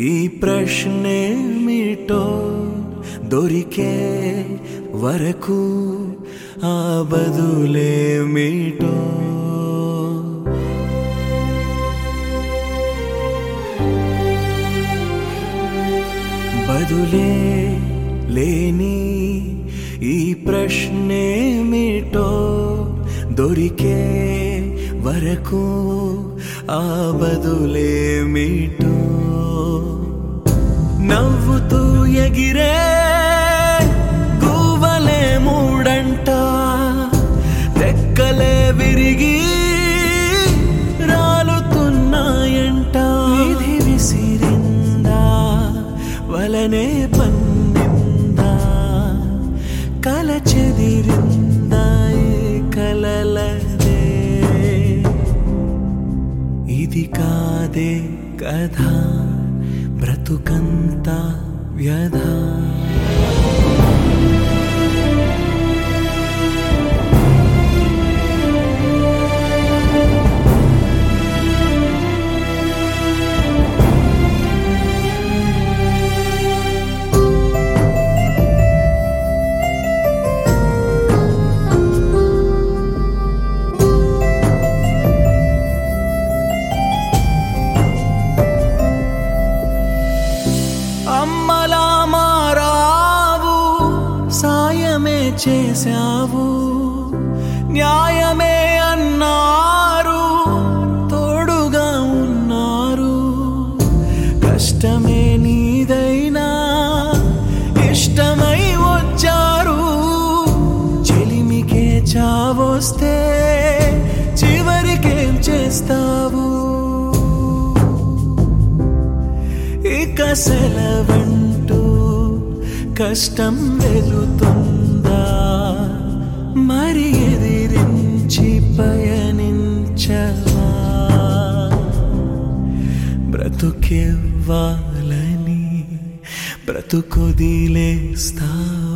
ఈ ప్రశ్నేమిటో దొరికే వరకు ఆ బదులేమిటో బదులే లేని ఈ ప్రశ్నేమిటో దొరికే వరకు ఆ బదులేమిటో నవ్వుతూ ఎగిరే గువ్వలే మూడంట రెక్కలే విరిగి రాలుతున్నాయంట విధి విసిరిందా వలనే పన్నిందా కల చెదిరిందా ఈ కలలదే ఇది కాదే కథ బ్రతుకంతా వ్యధ అమ్మలా మారావు సాయమే చేశావు న్యాయమే అన్నారు తోడుగా ఉన్నారు కష్టమే నీదైనా ఇష్టమై వచ్చారు చెలిమికే చావొస్తే చివరికేం చేస్తావు ఇక సెలవంటూ కష్టం వెలుతుందా మరి ఎదిరించి పయనించవా బ్రతుకెవ్వాలని బ్రతుకొదిలేస్తావా